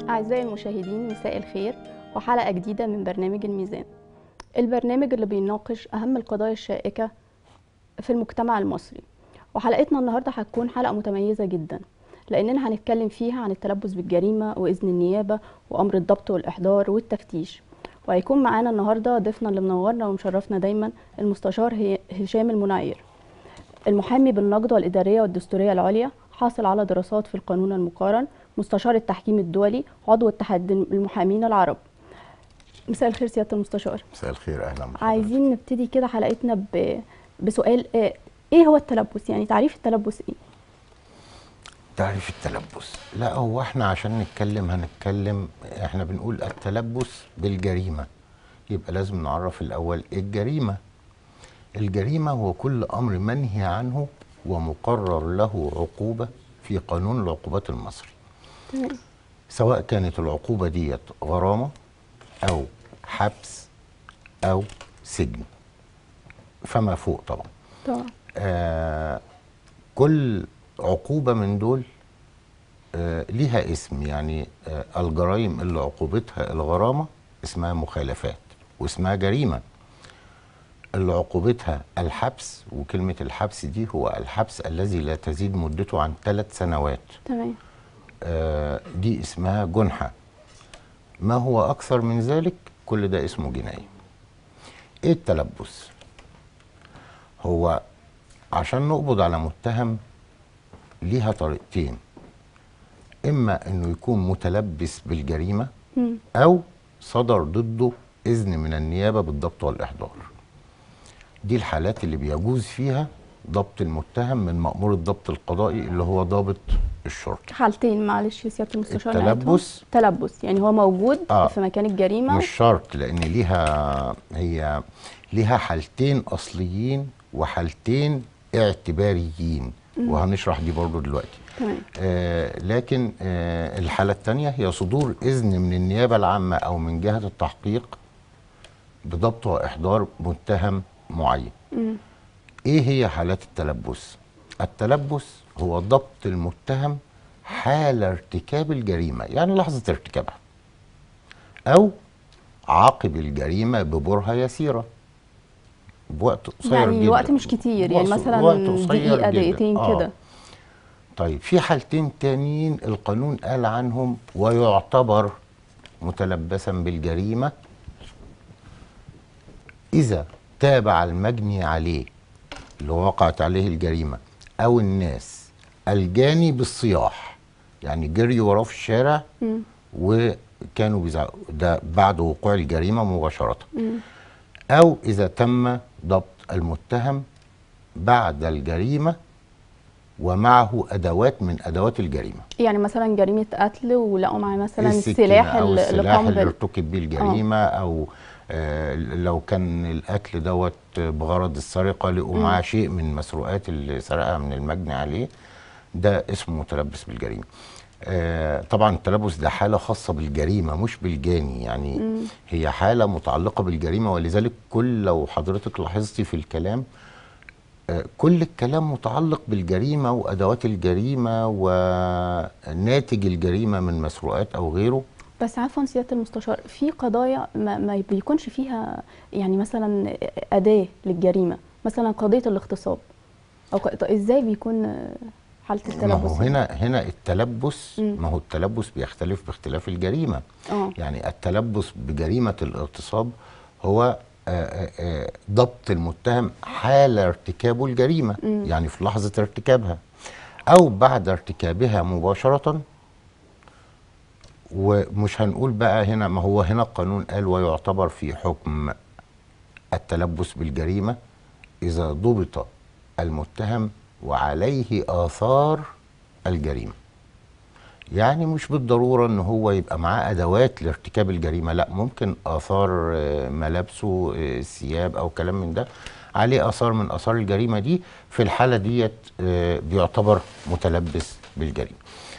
أعزائي المشاهدين مساء الخير وحلقة جديدة من برنامج الميزان البرنامج اللي بيناقش أهم القضايا الشائكة في المجتمع المصري وحلقتنا النهاردة هتكون حلقة متميزة جدا لأننا هنتكلم فيها عن التلبس بالجريمة وإذن النيابة وأمر الضبط والإحضار والتفتيش وهيكون معانا النهاردة ضيفنا اللي منورنا ومشرفنا دايما المستشار هي- هشام المنعير المحامي بالنقضة الإدارية والدستورية العليا حاصل على دراسات في القانون المقارن مستشار التحكيم الدولي عضو اتحاد المحامين العرب مساء الخير سيادة المستشار مساء الخير اهلا بحضرتك. عايزين نبتدي كده حلقتنا ب... بسؤال آه، ايه هو التلبس يعني تعريف التلبس ايه تعريف التلبس لا هو احنا عشان نتكلم هنتكلم احنا بنقول التلبس بالجريمه يبقى لازم نعرف الاول ايه الجريمه الجريمه هو كل امر منهي عنه ومقرر له عقوبه في قانون العقوبات المصري تمام سواء كانت العقوبه ديت غرامه او حبس او سجن فما فوق طبعا طبعا آه كل عقوبة من دول آه ليها اسم يعني آه الجرائم اللي عقوبتها الغرامة اسمها مخالفات واسمها جريمة اللي عقوبتها الحبس وكلمة الحبس دي هو الحبس الذي لا تزيد مدته عن ثلاث سنوات تمام آه دي اسمها جنحة ما هو أكثر من ذلك كل ده اسمه جناية إيه التلبس؟ هو عشان نقبض على متهم ليها طريقتين إما إنه يكون متلبس بالجريمة مم. أو صدر ضده إذن من النيابة بالضبط والإحضار دي الحالات اللي بيجوز فيها ضبط المتهم من مأمور الضبط القضائي اللي هو ضابط الشرطة حالتين معلش يا سيادة المستشار التلبس. نعيدهم. تلبس يعني هو موجود آه. في مكان الجريمة مش شرط لان ليها هي ليها حالتين اصليين وحالتين اعتباريين وهنشرح دي برضو دلوقتي تمام آه لكن آه الحالة الثانية هي صدور إذن من النيابة العامة أو من جهة التحقيق بضبط وإحضار متهم معين مم. إيه هي حالات التلبس؟ التلبس هو ضبط المتهم حال ارتكاب الجريمة يعني لحظة ارتكابها أو عقب الجريمة ببرهة يسيرة بوقت قصير يعني جدا وقت مش كتير يعني وقت- مثلا وقت قصير دقيقة جدا. دقيقتين آه. كده طيب في حالتين تانيين القانون قال عنهم ويعتبر متلبسا بالجريمة إذا تابع المجني عليه اللي وقعت عليه الجريمة أو الناس الجاني بالصياح يعني جري وراه في الشارع مم. وكانوا بيزعقوا ده بعد وقوع الجريمة مباشرة مم. أو إذا تم ضبط المتهم بعد الجريمة ومعه أدوات من أدوات الجريمة يعني مثلا جريمة قتل ولقوا معاه مثلا السكينة السلاح أو اللي السلاح قام اللي بال- ارتكب بيه الجريمة أو آه لو كان القتل دوت بغرض السرقة لقوا معاه شيء من مسروقات اللي سرقها من المجني عليه ده اسمه متلبس بالجريمة آه طبعا التلبس ده حالة خاصة بالجريمة مش بالجاني يعني مم. هي حالة متعلقة بالجريمة ولذلك كل لو حضرتك لاحظتي في الكلام آه، كل الكلام متعلق بالجريمة وأدوات الجريمة وناتج الجريمة من مسروقات أو غيره بس عفوا سياده المستشار في قضايا ما, ما بيكونش فيها يعني مثلا اداه للجريمه مثلا قضيه الاغتصاب او ق- طب ازاي بيكون آه، حاله التلبس ما هو دي؟ هنا هنا التلبس مم. ما هو التلبس بيختلف باختلاف الجريمة اه يعني التلبس بجريمة الاغتصاب هو آه، آه، آه، ضبط المتهم حال ارتكابه الجريمة مم. يعني في لحظة ارتكابها أو بعد ارتكابها مباشرة ومش هنقول بقى هنا ما هو هنا القانون قال ويعتبر في حكم التلبس بالجريمة إذا ضبط المتهم وعليه آثار الجريمة يعني مش بالضرورة ان هو يبقى معاه ادوات لارتكاب الجريمة لا ممكن اثار آه، ملابسه آه، ثياب او كلام من ده عليه اثار من اثار الجريمة دي في الحالة ديت آه، بيعتبر متلبس بالجريمة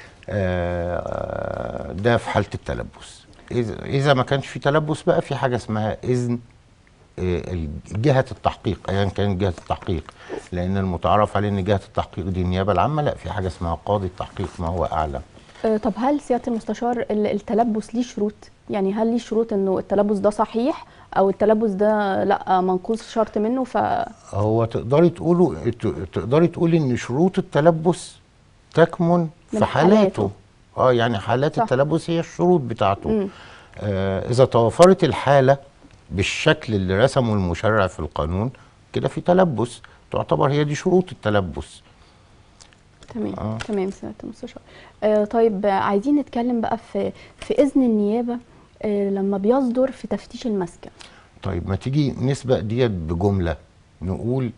آه، ده في حالة التلبس إذا إذا ما كانش في تلبس بقى في حاجة اسمها إذن آه، جهة التحقيق أيا كانت جهة التحقيق لأن المتعارف عليه إن جهة التحقيق دي النيابة العامة لا في حاجة اسمها قاضي التحقيق ما هو أعلى آه، طب هل سياده المستشار ال- التلبس ليه شروط يعني هل ليه شروط انه التلبس ده صحيح او التلبس ده لا منقوص شرط منه ف هو تقدري تقولوا ت- تقدري تقولي ان شروط التلبس تكمن من في حالاته. حالاته اه يعني حالات صح. التلبس هي الشروط بتاعته مم. آه اذا توفرت الحاله بالشكل اللي رسمه المشرع في القانون كده في تلبس تعتبر هي دي شروط التلبس تمام آه. تمام سياده المستشار آه طيب آه، عايزين نتكلم بقى في في اذن النيابه آه لما بيصدر في تفتيش المسكن طيب ما تيجي نسبق ديت بجملة نقول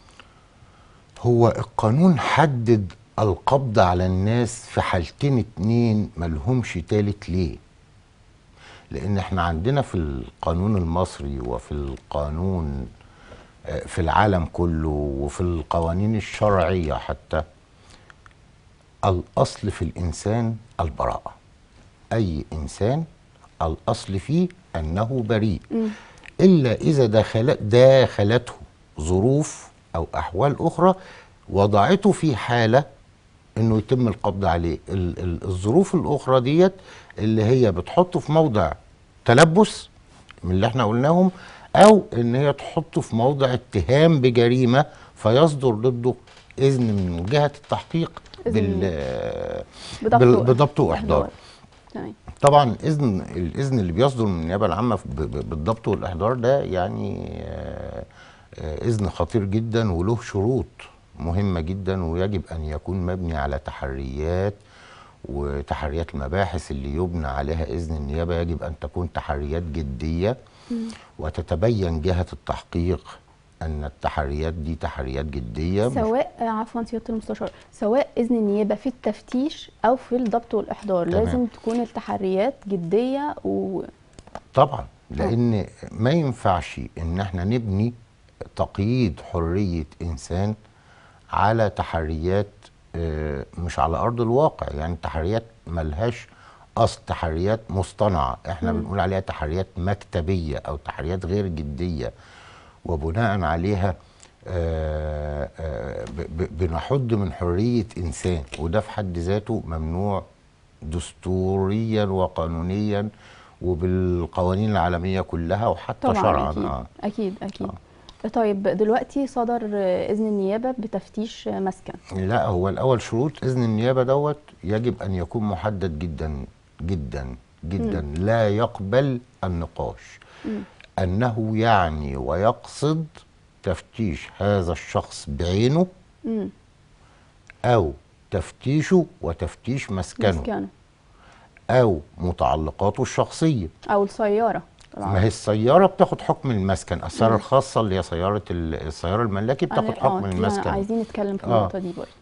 هو القانون حدد القبض على الناس في حالتين اتنين ملهمش تالت ليه لان احنا عندنا في القانون المصري وفي القانون آه، في العالم كله وفي القوانين الشرعية حتى الأصل في الإنسان البراءة أي إنسان الأصل فيه أنه بريء إلا إذا داخل داخلته ظروف أو أحوال أخرى وضعته في حالة إنه يتم القبض عليه ال- ال- الظروف الأخرى ديت اللي هي بتحطه في موضع تلبس من اللي احنا قلناهم أو إن هي تحطه في موضع اتهام بجريمة فيصدر ضده إذن من جهة التحقيق إذن بال بضبط بال- وإح- بضبط وإحضار تمام طبعا اذن الاذن اللي بيصدر من النيابه العامه ب- ب- بالضبط والاحضار ده يعني آه، آه، اذن خطير جدا وله شروط مهمه جدا ويجب ان يكون مبني على تحريات وتحريات المباحث اللي يبنى عليها اذن النيابه يجب ان تكون تحريات جديه وتتبين جهه التحقيق ان التحريات دي تحريات جديه مش سواء آه، عفوا سياده المستشار سواء اذن النيابه في التفتيش او في الضبط والاحضار تمام. لازم تكون التحريات جديه و طبعا لان ما ينفعش ان احنا نبني تقييد حريه انسان على تحريات آه، مش على ارض الواقع يعني تحريات ملهاش اصل تحريات مصطنعه احنا بنقول عليها تحريات مكتبيه او تحريات غير جديه وبناء عليها آه، آه، ب- ب- بنحد من حريه انسان وده في حد ذاته ممنوع دستوريا وقانونيا وبالقوانين العالميه كلها وحتى طبعا شرعا اكيد آه. اكيد اكيد طيب دلوقتي صدر آه، اذن النيابه بتفتيش آه، مسكن لا هو الاول شروط اذن النيابه دوت يجب ان يكون محدد جدا جدا جدا لا يقبل النقاش انه يعني ويقصد تفتيش هذا الشخص بعينه امم او تفتيشه وتفتيش مسكنه مسكنه او متعلقاته الشخصيه او السياره طبعا ما هي السياره بتاخد حكم المسكن السياره الخاصه اللي هي سياره ال- السياره الملاكي بتاخد أنا- حكم آه، المسكن عايزين نتكلم في آه. النقطه دي برضه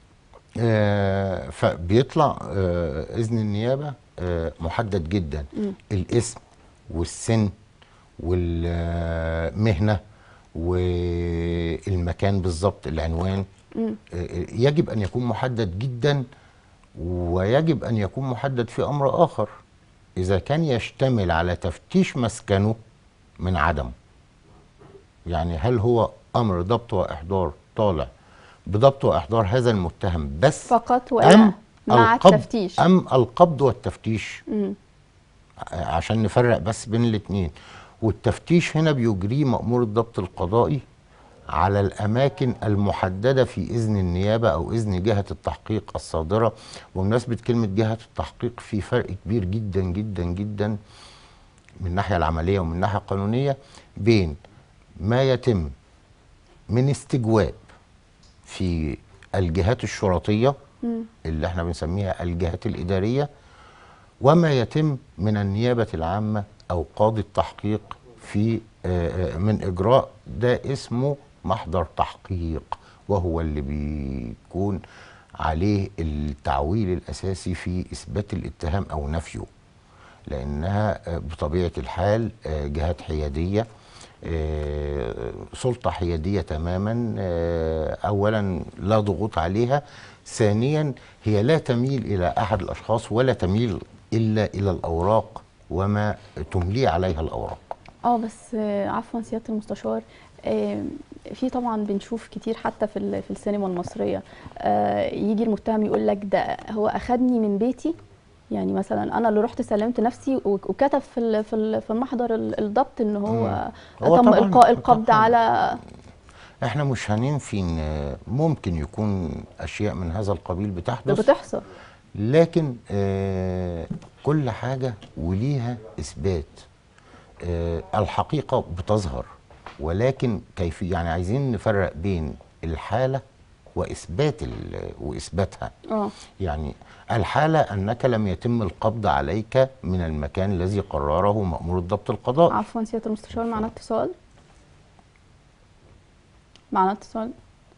آه، فبيطلع آه، اذن النيابه آه، محدد جدا الاسم والسن والمهنه والمكان بالظبط العنوان آه، يجب ان يكون محدد جدا ويجب ان يكون محدد في امر اخر اذا كان يشتمل على تفتيش مسكنه من عدمه يعني هل هو امر ضبط واحضار طالع بضبط واحضار هذا المتهم بس فقط ولا مع القبض التفتيش ام القبض والتفتيش مم. ع- عشان نفرق بس بين الاثنين والتفتيش هنا بيجريه مأمور الضبط القضائي على الأماكن المحددة في إذن النيابة أو إذن جهة التحقيق الصادرة بمناسبة كلمة جهة التحقيق في فرق كبير جدا جدا جدا من الناحية العملية ومن الناحية القانونية بين ما يتم من استجواب في الجهات الشرطية اللي احنا بنسميها الجهات الإدارية وما يتم من النيابة العامة أو قاضي التحقيق في آه، آه، من إجراء ده اسمه محضر تحقيق وهو اللي بيكون عليه التعويل الأساسي في إثبات الاتهام أو نفيه لأنها آه، بطبيعة الحال آه، جهات حيادية آه، سلطة حيادية تماما آه، أولا لا ضغوط عليها ثانيا هي لا تميل إلى أحد الأشخاص ولا تميل إلا إلى الأوراق وما تملي عليها الأوراق اه بس آه، عفوا سياده المستشار آم، في طبعا بنشوف كتير حتى في ال- في السينما المصريه آه، يجي المتهم يقول لك ده هو اخدني من بيتي يعني مثلا انا اللي رحت سلمت نفسي وك- وكتب في ال- في ال- في محضر ال- الضبط ان هو مم. هو تم طبعاً- القاء القبض طبعاً. على احنا مش هننفي ان ممكن يكون اشياء من هذا القبيل بتحدث بتحصل لكن آه كل حاجة وليها إثبات آه الحقيقة بتظهر ولكن كيف يعني عايزين نفرق بين الحالة وإثبات ال- وإثباتها اه يعني الحالة أنك لم يتم القبض عليك من المكان الذي قرره مأمور الضبط القضائي عفوا سياده المستشار معنا اتصال معنا اتصال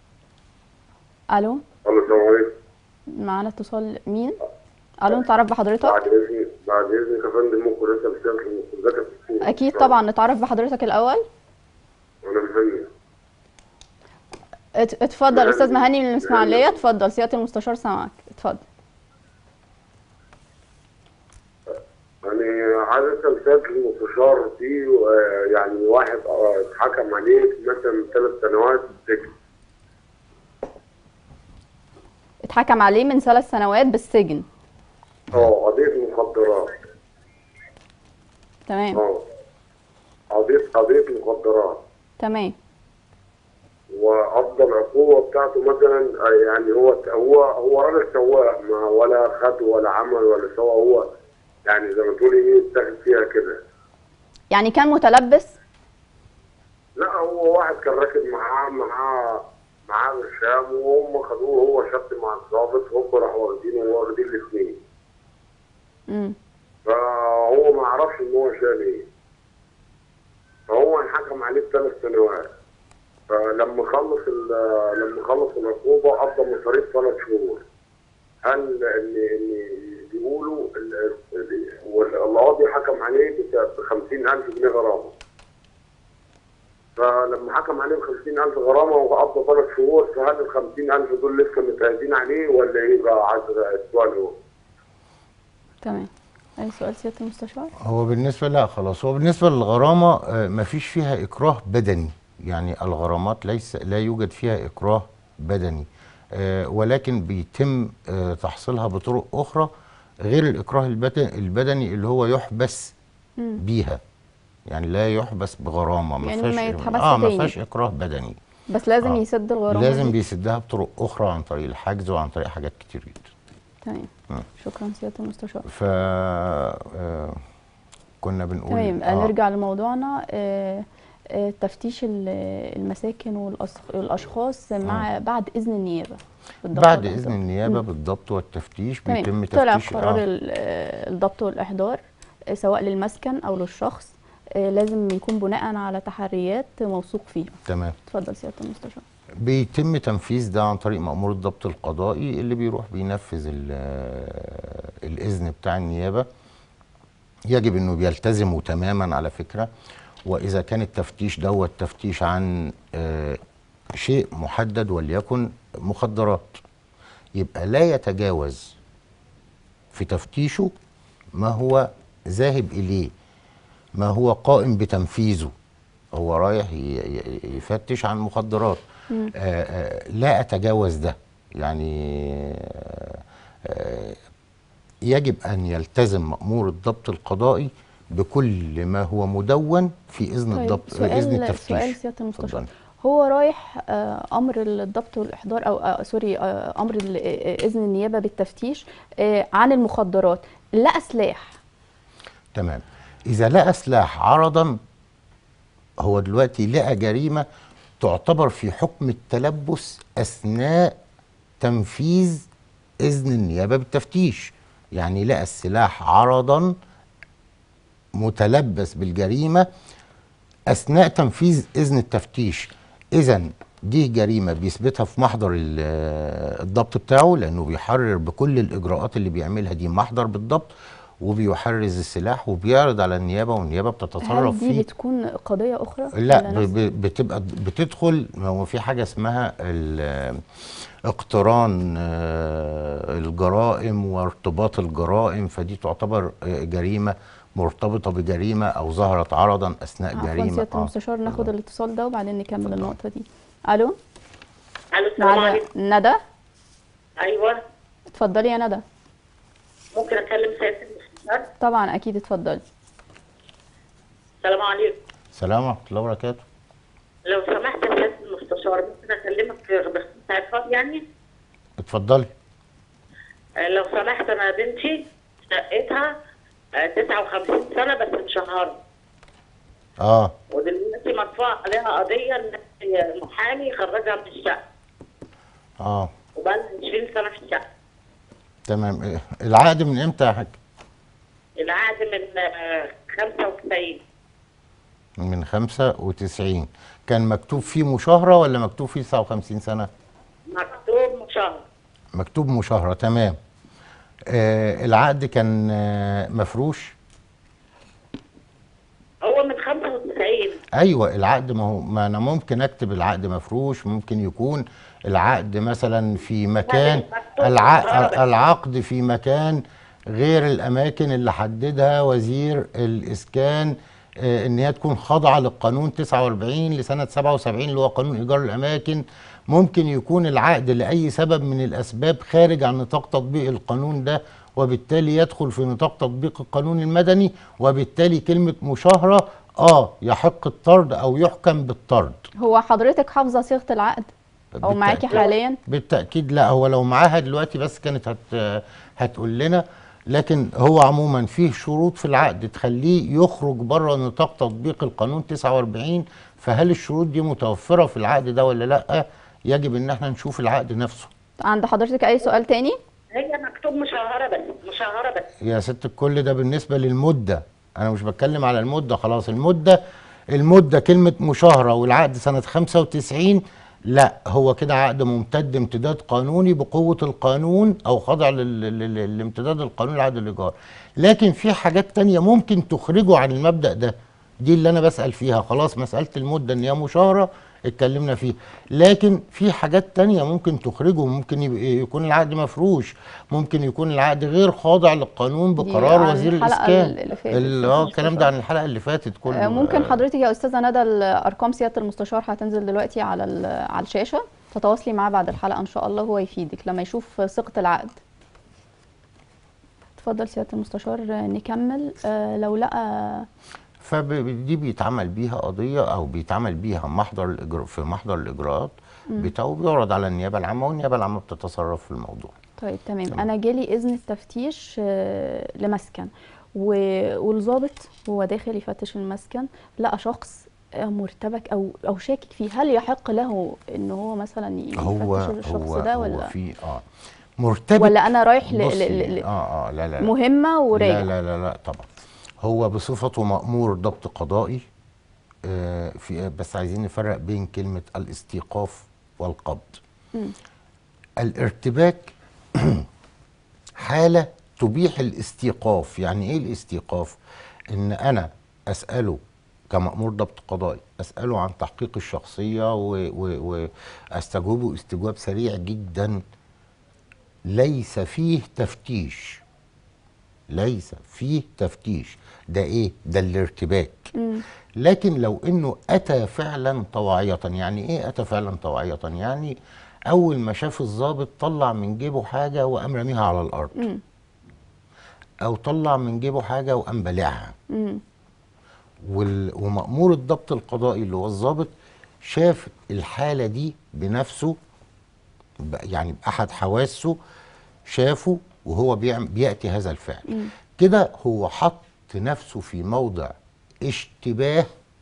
الو الو السلام عليكم معنا اتصال مين الو نتعرف بحضرتك بعد اذنك بعد اذنك يا فندم ممكن اسال رساله المذاكره في السوق اكيد طبعا نتعرف بحضرتك الاول انا مهني ات- اتفضل استاذ مهني من الاسماعيليه اتفضل سياده المستشار سامعك اتفضل يعني عايز اسال رساله المستشار في آه، يعني واحد آه، اتحكم عليه مثلا ثلاث سنوات سجن اتحكم عليه من ثلاث سنوات بالسجن اه قضيه مخدرات تمام اه قضيه قضيه مخدرات تمام وافضل عقوبه بتاعته مثلا آه، يعني هو هو هو راجل سواق ما ولا خد ولا عمل ولا سوى هو يعني زي ما تقولي ايه اتاخد فيها كده يعني كان متلبس لا هو واحد كان راكب معاه معاه معاه برشام وهم خدوه هو شد مع الضابط وهم راحوا واخدينه واخدين الاثنين امم فهو ما عرفش ان هو شال ايه فهو انحكم عليه بثلاث سنوات فلما خلص ال- لما خلص العقوبه قضى مصاريف ثلاث شهور هل ان ان بيقولوا ال- ال- والقاضي حكم عليه ب 50000 جنيه غرامه فلما حكم عليه ب 50000 غرامه وقضى ثلاث شهور فهل ال 50000 دول لسه متراهدين عليه ولا ايه بقى عايز السؤال هو؟ تمام اي سؤال سياده المستشار هو بالنسبة لا خلاص هو بالنسبة للغرامة آه، مفيش فيها إكراه بدني يعني الغرامات ليس لا يوجد فيها إكراه بدني آه، ولكن بيتم آه، تحصيلها بطرق أخرى غير الإكراه البدن- البدني اللي هو يحبس مم. بيها يعني لا يحبس بغرامة ما يعني فيهاش ما يتحبسش اه ما تاني. فيهاش إكراه بدني بس لازم آه. يسد الغرامه لازم دي. بيسدها بطرق أخرى عن طريق الحجز وعن طريق حاجات كتير جدا تمام مم. شكرا سياده المستشار ف آه، كنا بنقول تمام آه. نرجع لموضوعنا آه، آه، تفتيش ال- المساكن والأص- والاشخاص مع بعد اذن النيابه بالضبط بعد والإحضار. اذن النيابه مم. بالضبط والتفتيش تمام بيتم طلع تفتيش قرار آه. ال- آه، الضبط والاحضار آه، سواء للمسكن او للشخص آه، لازم يكون بناء على تحريات موثوق فيها تمام اتفضل سياده المستشار بيتم تنفيذ ده عن طريق مأمور الضبط القضائي اللي بيروح بينفذ ال- آه، الإذن بتاع النيابة يجب انه بيلتزموا تماما على فكرة واذا كان التفتيش دوت تفتيش عن آه، شيء محدد وليكن مخدرات يبقى لا يتجاوز في تفتيشه ما هو ذاهب اليه ما هو قائم بتنفيذه هو رايح ي- ي- يفتش عن مخدرات آه آه لا اتجاوز ده يعني آه آه يجب ان يلتزم مأمور الضبط القضائي بكل ما هو مدون في اذن طيب الضبط سؤال اذن التفتيش سؤال سياده المستشار اتفضل. هو رايح آه، امر الضبط والاحضار او آه، سوري آه، امر ال- آه، اذن النيابه بالتفتيش آه، عن المخدرات لقى سلاح تمام اذا لقى سلاح عرضا هو دلوقتي لقى جريمه تعتبر في حكم التلبس اثناء تنفيذ اذن النيابه بالتفتيش يعني لقى السلاح عرضا متلبس بالجريمه اثناء تنفيذ اذن التفتيش اذا دي جريمه بيثبتها في محضر ال- الضبط بتاعه لانه بيحرر بكل الاجراءات اللي بيعملها دي محضر بالضبط وبيحرز السلاح وبيعرض على النيابه والنيابه بتتصرف هل دي فيه بتكون قضيه اخرى لا ولا ب- نفس- ب- بتبقى بتدخل ما هو في حاجه اسمها ال- اقتران آه، الجرائم وارتباط الجرائم فدي تعتبر آه، جريمه مرتبطه بجريمه او ظهرت عرضا اثناء عفوا جريمه سياده آه. المستشار ناخد الاتصال ده وبعدين نكمل النقطه دي الو الو السلام معانا عليكم ندى ايوه اتفضلي يا ندى ممكن اكلم سياده المستشار طبعا اكيد اتفضلي السلام عليكم سلام ورحمه الله وبركاته لو سمحت يا سياده المستشار ممكن اكلمك في بخصوص عقاب يعني اتفضلي آه، لو سمحت انا بنتي شقتها آه، 59 سنه بس مشهره اه ودلوقتي مرفوع عليها قضيه ان هي محامي خرجها من الشقه اه وبقى لها 20 سنه في الشقه تمام إيه، العقد من امتى يا حاج العقد من آه، 95 من 95 كان مكتوب فيه مشاهره ولا مكتوب فيه 59 سنه مكتوب مشهر مكتوب مشاهره تمام آه العقد كان آه مفروش هو من 95 ايوه العقد ما هو ما انا ممكن اكتب العقد مفروش ممكن يكون العقد مثلا في مكان مكتوب الع... بالعربي. العقد في مكان غير الاماكن اللي حددها وزير الاسكان آه، ان هي تكون خاضعه للقانون 49 لسنه 77 اللي هو قانون ايجار الاماكن ممكن يكون العقد لاي سبب من الاسباب خارج عن نطاق تطبيق القانون ده وبالتالي يدخل في نطاق تطبيق القانون المدني وبالتالي كلمه مشاهره اه يحق الطرد او يحكم بالطرد هو حضرتك حافظه صيغه العقد او معاكي بالتأكيد. حاليا بالتاكيد لا هو لو معاها دلوقتي بس كانت هت هتقول لنا لكن هو عموما فيه شروط في العقد تخليه يخرج بره نطاق تطبيق القانون 49 فهل الشروط دي متوفره في العقد ده ولا لا يجب ان احنا نشوف العقد نفسه عند حضرتك اي سؤال تاني هي مكتوب مشهره بس مشهره بس يا ست الكل ده بالنسبه للمده انا مش بتكلم على المده خلاص المده المده كلمه مشاهره والعقد سنه 95 لا هو كده عقد ممتد امتداد قانوني بقوه القانون او خاضع لل- لل- لل- لامتداد القانون العقد الايجار لكن في حاجات تانية ممكن تخرجه عن المبدا ده دي اللي انا بسال فيها خلاص مساله المده ان هي مشاهره اتكلمنا فيه لكن في حاجات تانية ممكن تخرجه ممكن يبقى- يكون العقد مفروش ممكن يكون العقد غير خاضع للقانون دي بقرار عن وزير الحلقة الاسكان اللي فاتت ال- يا اه أستاذ الكلام ده مصطفى. عن الحلقه اللي فاتت كله آه، ممكن آه، حضرتك يا استاذه ندى ارقام سياده المستشار هتنزل دلوقتي على ال- على الشاشه تتواصلي معاه بعد الحلقه ان شاء الله هو يفيدك لما يشوف صيغه العقد اتفضل سياده المستشار آه، نكمل آه، لو لقى فدي بيتعمل بيها قضيه او بيتعمل بيها محضر الإجراء في محضر الاجراءات بتاعه بيعرض على النيابه العامه والنيابه العامه بتتصرف في الموضوع طيب تمام انا جالي اذن التفتيش آه، لمسكن و- والظابط وهو داخل يفتش المسكن لقى شخص آه، مرتبك او او شاكك فيه هل يحق له ان هو مثلا يفتش هو الشخص هو ده هو ولا في اه مرتبط ولا انا رايح ل... بصي، ل... ل... اه اه لا لا لا مهمه وراجع لا لا لا لا طبعا هو بصفته مأمور ضبط قضائي آه في بس عايزين نفرق بين كلمة الاستيقاف والقبض الارتباك حالة تبيح الاستيقاف يعني ايه الاستيقاف ان انا اسأله كمأمور ضبط قضائي اسأله عن تحقيق الشخصية و- و- واستجوبه استجواب سريع جدا ليس فيه تفتيش ليس فيه تفتيش ده ايه ده الارتباك لكن لو انه اتى فعلا طواعية يعني ايه اتى فعلا طواعية يعني اول ما شاف الضابط طلع من جيبه حاجة وقام راميها على الارض او طلع من جيبه حاجة وقام بلعها وال- ومأمور الضبط القضائي اللي هو الضابط شاف الحالة دي بنفسه ب- يعني بأحد حواسه شافه وهو بيعم- بيأتي هذا الفعل كده هو حط نفسه في موضع اشتباه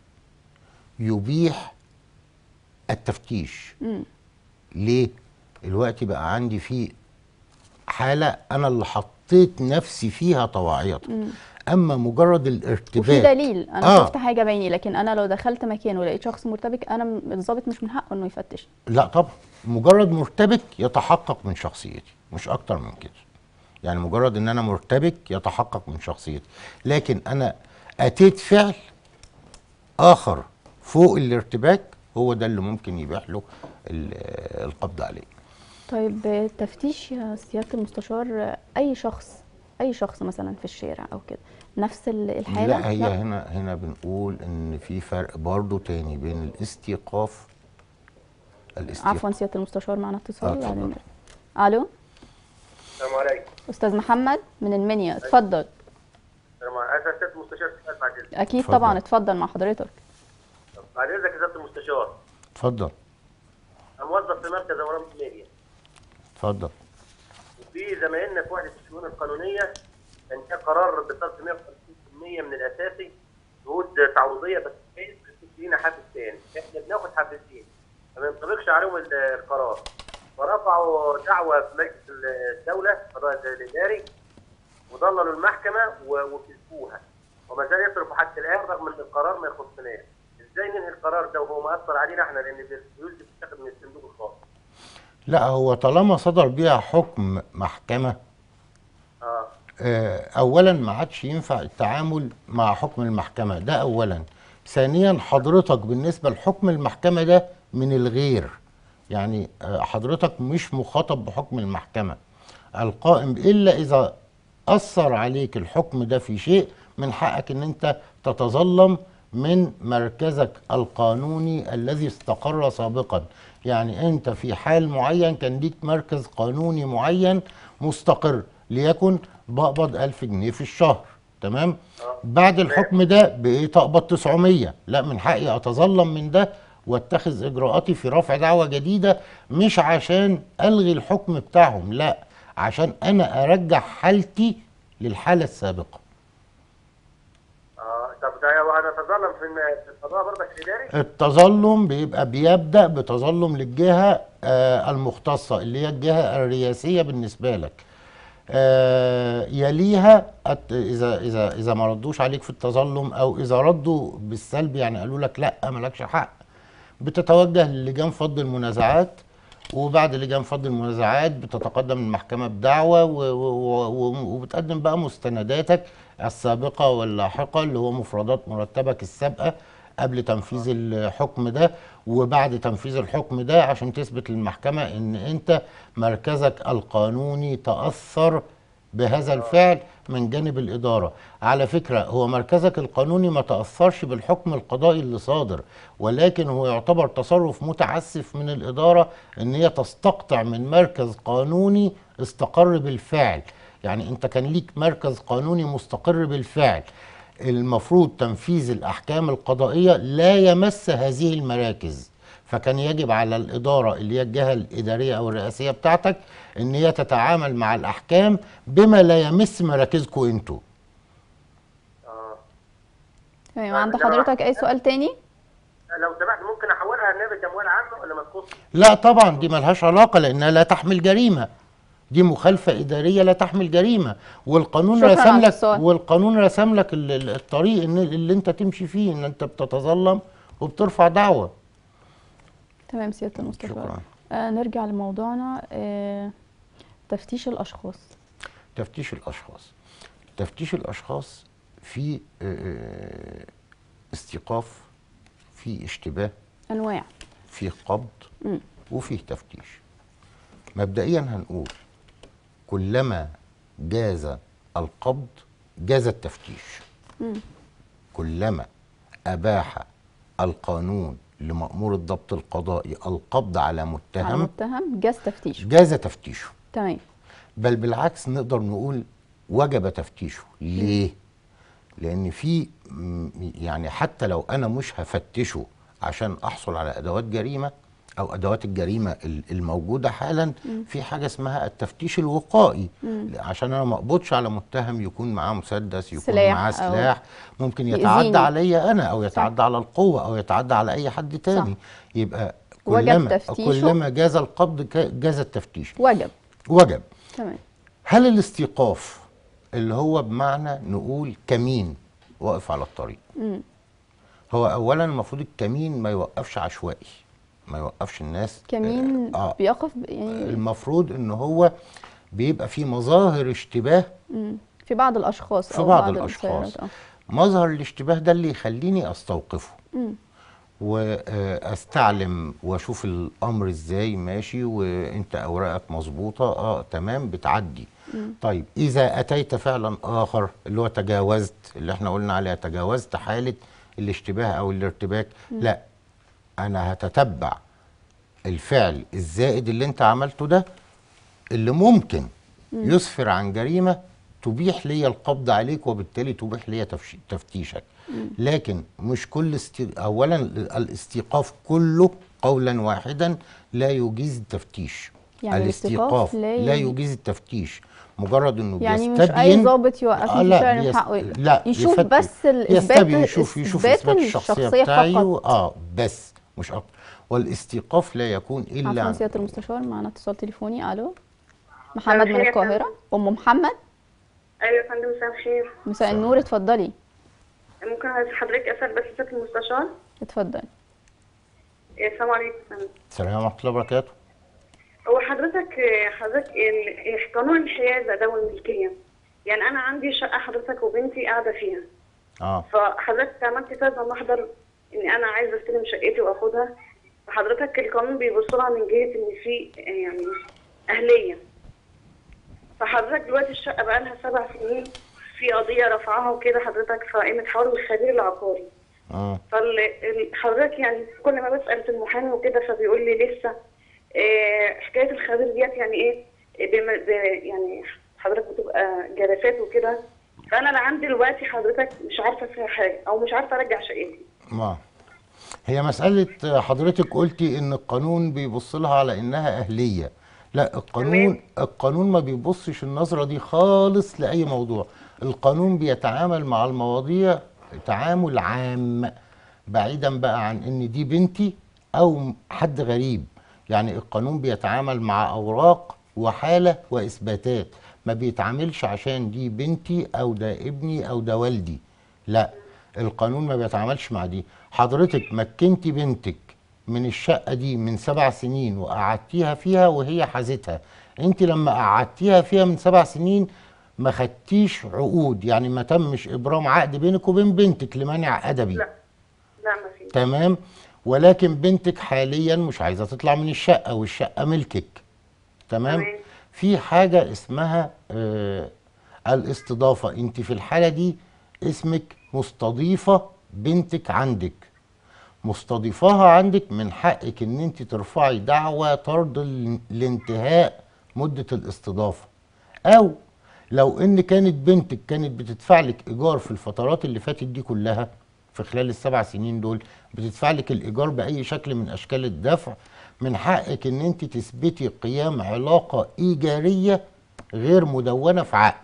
يبيح التفتيش ليه الوقت بقى عندي فيه حالة أنا اللي حطيت نفسي فيها طواعية أما مجرد الارتباك وفي دليل انا آه. شفت حاجه بعيني لكن انا لو دخلت مكان ولقيت شخص مرتبك انا م- الضابط مش من حقه انه يفتش لا طبعا مجرد مرتبك يتحقق من شخصيتي مش اكتر من كده يعني مجرد ان انا مرتبك يتحقق من شخصيتي لكن انا اتيت فعل اخر فوق الارتباك هو ده اللي ممكن يبيح له ال- القبض عليه طيب تفتيش يا سياده المستشار اي شخص اي شخص مثلا في الشارع او كده نفس ال- الحاله لا هي هنا هنا بنقول ان في فرق برضو تاني بين الاستيقاف الاستيقاف عفوا سياده المستشار معنا اتصال آه، اتفضل. بعدين- الو السلام عليكم استاذ محمد من المنيا اتفضل السلام عليكم انا سياده المستشار سؤال بعد اذنك اكيد اتفضل. طبعا اتفضل مع حضرتك بعد اذنك يا سياده المستشار اتفضل انا موظف في مركز اورام الماليه اتفضل وفي زمايلنا في وحده الشؤون القانونيه كان جاء قرار بصرف 150% من الاساسي جهود تعويضيه بس كيف لينا حافز تاني احنا بناخد حافزين ما بينطبقش عليهم ال- القرار فرفعوا دعوه في مجلس الدوله القضاء الاداري وضللوا المحكمه و- وكسبوها وما زال يصرفوا حتى الان رغم ان القرار ما يخصناش ازاي ننهي القرار ده وهو مأثر علينا احنا لان الفلوس دي بتتاخد من الصندوق الخاص لا هو طالما صدر بيها حكم محكمة اه آه، اولا ما عادش ينفع التعامل مع حكم المحكمة ده اولا ثانيا حضرتك بالنسبة لحكم المحكمة ده من الغير يعني آه، حضرتك مش مخاطب بحكم المحكمة القائم الا اذا اثر عليك الحكم ده في شيء من حقك ان انت تتظلم من مركزك القانوني الذي استقر سابقا يعني انت في حال معين كان ليك مركز قانوني معين مستقر ليكن بقبض ألف جنيه في الشهر تمام بعد الحكم ده بقيت اقبض 900 لا من حقي اتظلم من ده واتخذ اجراءاتي في رفع دعوة جديدة مش عشان الغي الحكم بتاعهم لا عشان انا ارجع حالتي للحالة السابقة اه طب ده انا اتظلم في الم- في القضاء برضك الاداري التظلم بيبقى بيبدأ بتظلم للجهة آه المختصة اللي هي الجهة الرئاسية بالنسبة لك آه يليها الت- إذا إذا إذا ما ردوش عليك في التظلم أو إذا ردوا بالسلب يعني قالوا لك لا مالكش حق بتتوجه للجان فض المنازعات وبعد لجان فض المنازعات بتتقدم المحكمة بدعوة و- و- و- وبتقدم بقى مستنداتك السابقة واللاحقة اللي هو مفردات مرتبك السابقة قبل تنفيذ الحكم ده وبعد تنفيذ الحكم ده عشان تثبت للمحكمة ان انت مركزك القانوني تأثر بهذا الفعل من جانب الإدارة على فكرة هو مركزك القانوني ما تأثرش بالحكم القضائي اللي صادر ولكن هو يعتبر تصرف متعسف من الإدارة ان هي تستقطع من مركز قانوني استقر بالفعل يعني انت كان ليك مركز قانوني مستقر بالفعل المفروض تنفيذ الأحكام القضائية لا يمس هذه المراكز فكان يجب على الإدارة اللي هي الجهة الإدارية أو الرئاسية بتاعتك إن هي تتعامل مع الأحكام بما لا يمس مراكزكم أنتوا اه تمام عند حضرتك اي سؤال تاني لو سمحت ممكن احولها لنيابه اموال عامه ولا ما تخص لا طبعا دي ملهاش علاقة لأنها لا تحمل جريمة دي مخالفة إدارية لا تحمل جريمة والقانون شكراً رسم على لك السؤال. والقانون رسم لك ال- ال- الطريق إن اللي أنت تمشي فيه إن أنت بتتظلم وبترفع دعوة تمام سياده المستشار شكراً. آه نرجع لموضوعنا آه تفتيش الاشخاص تفتيش الاشخاص تفتيش الاشخاص في آه، استيقاف في اشتباه انواع في قبض مم. وفيه تفتيش مبدئيا هنقول كلما جاز القبض جاز التفتيش مم. كلما اباح القانون لمأمور الضبط القضائي القبض على على متهم متهم جاز تفتيش جاز تفتيشه تمام بل بالعكس نقدر نقول وجب تفتيشه ليه لان في م- يعني حتى لو انا مش هفتشه عشان احصل على ادوات جريمه او ادوات الجريمه ال- الموجوده حالا في حاجه اسمها التفتيش الوقائي عشان انا ما اقبضش على متهم يكون معاه مسدس يكون سلاح معاه أو سلاح ممكن يأذيني. يتعدى عليا انا او يتعدى على القوه او يتعدى على اي حد تاني يبقى وجب كلما تفتيشه. كلما جاز القبض ك- جاز التفتيش وجب وجب تمام هل الاستيقاف اللي هو بمعنى نقول كمين واقف على الطريق مم. هو اولا المفروض الكمين ما يوقفش عشوائي ما يوقفش الناس كمين آه بيقف ب- يعني المفروض ان هو بيبقى فيه مظاهر اشتباه مم. في بعض الاشخاص في أو بعض السيارات، الاشخاص آه. مظهر الاشتباه ده اللي يخليني استوقفه مم. واستعلم واشوف الامر ازاي ماشي وانت اوراقك مظبوطه اه تمام بتعدي طيب اذا اتيت فعلا اخر اللي هو تجاوزت اللي احنا قلنا عليها تجاوزت حاله الاشتباه او الارتباك لا انا هتتبع الفعل الزائد اللي انت عملته ده اللي ممكن يسفر عن جريمه تبيح لي القبض عليك وبالتالي تبيح لي تفش- تفتيشك لكن مش كل استي... اولا الاستيقاف كله قولا واحدا لا يجيز التفتيش يعني الاستيقاف لا لا يجي- يجيز التفتيش مجرد انه يعني مش بيستبين اي ضابط يوقفني آه في لا شارع من بيست- حقه لا يشوف يفت- بس الاثبات يستبين يشوف يشوف اثبات الشخصيه بتاعي فقط اه بس مش اكتر والاستيقاف لا يكون الا عفوا سياده المستشار معنا اتصال تليفوني الو محمد من الخير يا القاهره ام محمد ايوه يا فندم مساء الخير مساء النور اتفضلي ممكن حضرتك اسال بس سياده المستشار اتفضلي إيه، السلام عليكم يا فندم. السلام ورحمه الله وبركاته هو حضرتك إيه، حضرتك ال- قانون الحيازه ده والملكيه يعني انا عندي شقه حضرتك وبنتي قاعده فيها اه فحضرتك عملت كذا محضر ان انا عايزه استلم شقتي واخدها فحضرتك القانون بيبص لها من جهه ان في يعني اهليه فحضرتك دلوقتي الشقه بقى لها سبع سنين في قضيه رفعها وكده حضرتك فقامت حوار الخبير العقاري اه فحضرتك يعني كل ما بسال في المحامي وكده فبيقول لي لسه آه، حكايه الخبير ديت يعني ايه بم- ب- يعني حضرتك بتبقى جلسات وكده فانا لا عندي دلوقتي حضرتك مش عارفه فيها حاجه او مش عارفه ارجع شقتي ما هي مسألة حضرتك قلتي إن القانون بيبص لها على إنها أهلية لا القانون تمام. القانون ما بيبصش النظرة دي خالص لأي موضوع القانون بيتعامل مع المواضيع تعامل عام بعيدا بقى عن إن دي بنتي أو حد غريب يعني القانون بيتعامل مع أوراق وحالة وإثباتات ما بيتعاملش عشان دي بنتي أو ده ابني أو ده والدي لا القانون ما بيتعاملش مع دي حضرتك مكنتي بنتك من الشقة دي من سبع سنين وقعدتيها فيها وهي حازتها انت لما قعدتيها فيها من سبع سنين ما خدتيش عقود يعني ما تمش ابرام عقد بينك وبين بنتك لمانع ادبي لا لا ما في تمام ولكن بنتك حاليا مش عايزه تطلع من الشقه والشقه ملكك تمام تمام. في حاجه اسمها آه الاستضافه انت في الحاله دي اسمك مستضيفه بنتك عندك مستضيفاها عندك من حقك ان انت ترفعي دعوى طرد ال- لانتهاء مده الاستضافه او لو ان كانت بنتك كانت بتدفع لك ايجار في الفترات اللي فاتت دي كلها في خلال السبع سنين دول بتدفع لك الايجار باي شكل من اشكال الدفع من حقك ان انت تثبتي قيام علاقه ايجاريه غير مدونه في عقد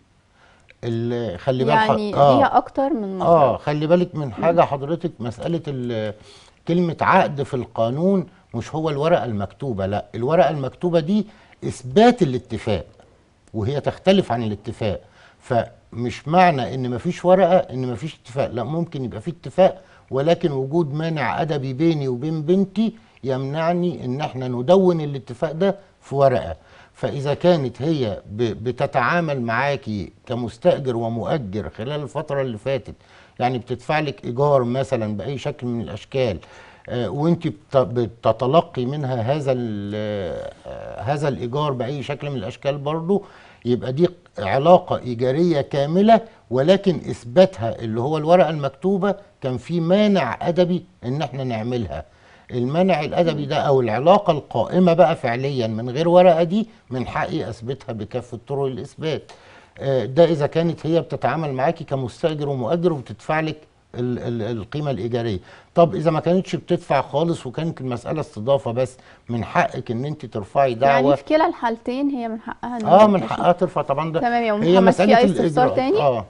ال- خلي بالك يعني ليها اكتر من مصدر اه خلي بالك من حاجه حضرتك مساله ال- كلمه عقد في القانون مش هو الورقه المكتوبه لا الورقه المكتوبه دي اثبات الاتفاق وهي تختلف عن الاتفاق فمش معنى ان مفيش ورقه ان مفيش اتفاق لا ممكن يبقى في اتفاق ولكن وجود مانع ادبي بيني وبين بنتي يمنعني ان احنا ندون الاتفاق ده في ورقه فاذا كانت هي ب- بتتعامل معاكي كمستاجر ومؤجر خلال الفتره اللي فاتت يعني بتدفع لك ايجار مثلا باي شكل من الاشكال آه، وانت بت- بتتلقي منها هذا ال- آه، هذا الايجار باي شكل من الاشكال برضه يبقى دي علاقه ايجاريه كامله ولكن اثباتها اللي هو الورقه المكتوبه كان في مانع ادبي ان احنا نعملها المانع الادبي ده او العلاقه القائمه بقى فعليا من غير ورقه دي من حقي اثبتها بكافه طرق الاثبات آه، ده اذا كانت هي بتتعامل معاكي كمستاجر ومؤجر وبتدفع لك ال- ال- القيمه الايجاريه طب اذا ما كانتش بتدفع خالص وكانت المساله استضافه بس من حقك ان انت ترفعي دعوه يعني في كلا الحالتين هي من حقها ان اه هي من تشوف. حقها ترفع طبعا ده تمام يا أم هي محمد، في مساله أي استفسار الاجراء تاني؟ اه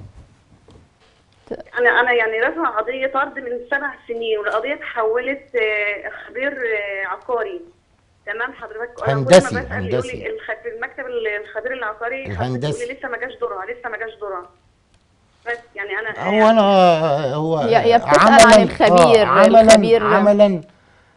انا انا يعني رافعه قضيه طرد من سبع سنين والقضيه اتحولت آه، خبير آه، عقاري تمام حضرتك أنا كل ما هندسي، بسأل يقول هندسي. لي الخ- في المكتب الخبير العقاري حضرتك الهندسي. يقول لي لسه ما جاش دورها لسه ما جاش دورها بس يعني انا هو انا هو هي- هي بتسأل عن عملاً- الخبير، آه عملا الخبير- عملا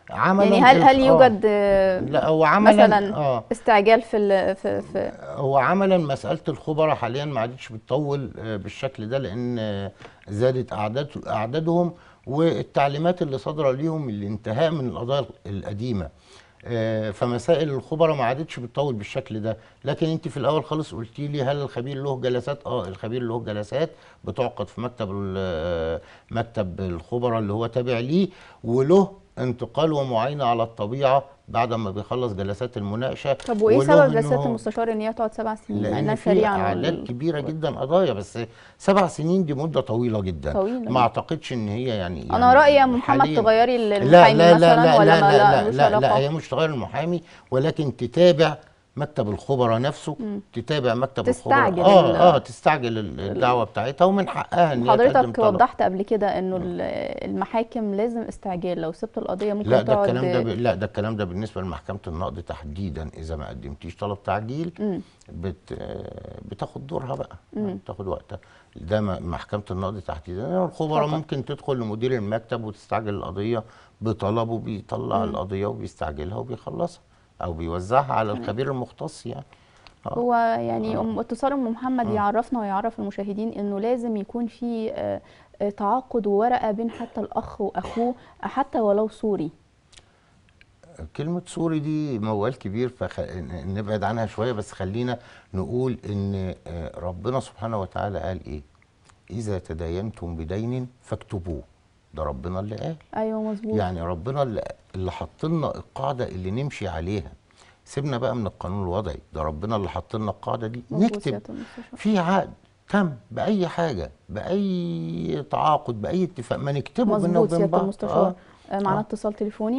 عملا يعني هل هل آه. يوجد آه، لا هو عملا مثلا اه استعجال في ال- في, في هو عملا مسألة الخبراء حاليا ما عادتش بتطول آه، بالشكل ده لأن آه، زادت أعداد أعدادهم والتعليمات اللي صادرة ليهم الانتهاء من القضايا القديمة آه، فمسائل الخبراء ما عادتش بتطول بالشكل ده لكن انت في الاول خالص قلتي لي هل الخبير له جلسات اه الخبير له جلسات بتعقد في مكتب ال- آه، مكتب الخبراء اللي هو تابع ليه وله انتقال ومعاينه على الطبيعه بعد ما بيخلص جلسات المناقشه طب وايه وله سبب إن جلسات هو- المستشار ان هي تقعد سبع سنين لان لانها في سريعا اعداد وال- كبيره جدا قضايا بس سبع سنين دي مده طويله جدا طويلة ما جداً. اعتقدش ان هي يعني, يعني انا رايي يا محمد حالياً- تغيري لا المحامي لا لا مثلا لا ولا لا ما لا لا لا, ملوش لا, لا علاقه هي مش تغير المحامي ولكن تتابع مكتب الخبراء نفسه تتابع مكتب تستعجل الخبراء ال- اه اه تستعجل ال- الدعوه بتاعتها ومن حقها ان هي تقدم حضرتك طلب. وضحت قبل كده انه ال- المحاكم لازم استعجال لو سبت القضيه ممكن لا ده تقعد الكلام ده ب... لا ده الكلام ده بالنسبه لمحكمه النقد تحديدا اذا ما قدمتيش طلب تعجيل مم. بت... آه، بتاخد دورها بقى بتاخد وقتها ده م- محكمه النقد تحديدا الخبراء فقط. ممكن تدخل لمدير المكتب وتستعجل القضيه بطلبه بيطلع القضيه وبيستعجلها وبيخلصها او بيوزعها على الخبير المختص يعني آه. هو يعني أم اتصال ام محمد يعرفنا ويعرف المشاهدين انه لازم يكون في آه، آه، تعاقد وورقه بين حتى الاخ واخوه حتى ولو صوري كلمة سوري دي موال كبير فنبعد عنها شوية بس خلينا نقول إن آه، ربنا سبحانه وتعالى قال إيه؟ إذا تداينتم بدين فاكتبوه ده ربنا اللي قال ايوه مظبوط يعني ربنا اللي, اللي حط لنا القاعدة اللي نمشي عليها سيبنا بقى من القانون الوضعي ده ربنا اللي حط لنا القاعدة دي مظبوط نكتب سيادة المستشار. في عقد تم بأي حاجة بأي تعاقد بأي اتفاق ما نكتبه بينا مظبوط وبين سياده بعض المستشار آه، معانا آه. اتصال تليفوني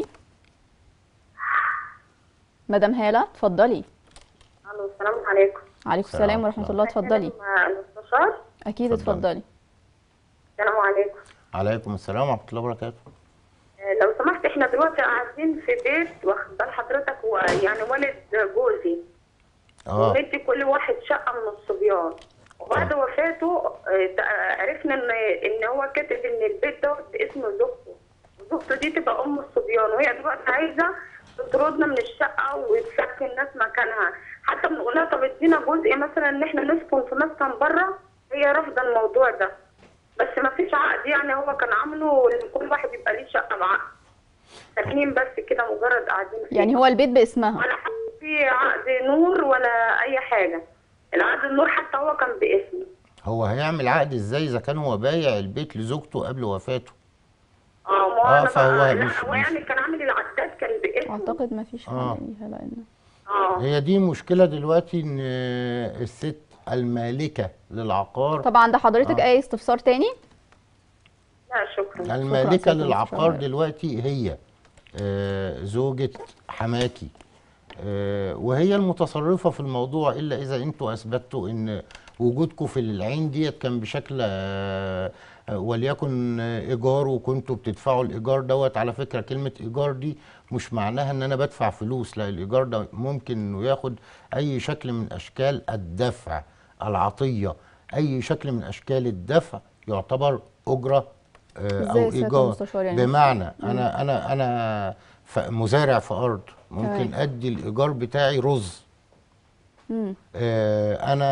مدام هاله اتفضلي الو السلام عليكم عليكم السلام السلام ورحمه الله اتفضلي مع المستشار اكيد اتفضلي. اتفضلي السلام عليكم عليكم السلام ورحمة الله وبركاته آه، لو سمحت احنا دلوقتي قاعدين في بيت واخد بال حضرتك هو يعني والد جوزي اه ومدي كل واحد شقه من الصبيان وبعد وفاته آه، تع- عرفنا ان ان هو كاتب ان البيت ده باسم زوجته وزوجته دي تبقى ام الصبيان وهي دلوقتي عايزه تطردنا من الشقه وتسكن ناس مكانها حتى بنقول لها طب ادينا جزء مثلا ان احنا نسكن في مسكن بره هي رافضه الموضوع ده بس ما فيش عقد يعني هو كان عامله ان كل واحد يبقى ليه شقه بعقد ساكنين بس كده مجرد قاعدين فيه يعني هو البيت باسمها ولا حتى في عقد نور ولا اي حاجه العقد النور حتى هو كان باسمي هو هيعمل عقد ازاي اذا كان هو بايع البيت لزوجته قبل وفاته اه ما آه، أنا فهو بقى- مش- لا هو مش- يعني كان عامل العداد كان باسمه اعتقد ما فيش حاجه آه. ليها لان اه هي دي مشكلة دلوقتي ان الست المالكة للعقار طبعا ده حضرتك آه. اي استفسار تاني لا شكرا المالكة سيادة للعقار المستشار. دلوقتي هي آه، زوجة حماكي آه، وهي المتصرفة في الموضوع إلا إذا أنتوا أثبتوا إن وجودكم في العين ديت كان بشكل آه، آه، وليكن آه، إيجار وكنتوا بتدفعوا الإيجار دوت على فكرة كلمة إيجار دي مش معناها إن أنا بدفع فلوس لا الإيجار ده ممكن إنه ياخد أي شكل من أشكال الدفع العطية أي شكل من أشكال الدفع يعتبر أجرة آه، إزاي أو يا سيادة إيجار المستشار يعني؟ بمعنى انا انا انا ف- مزارع في ارض ممكن تمام. ادي الايجار بتاعي رز مم. آه انا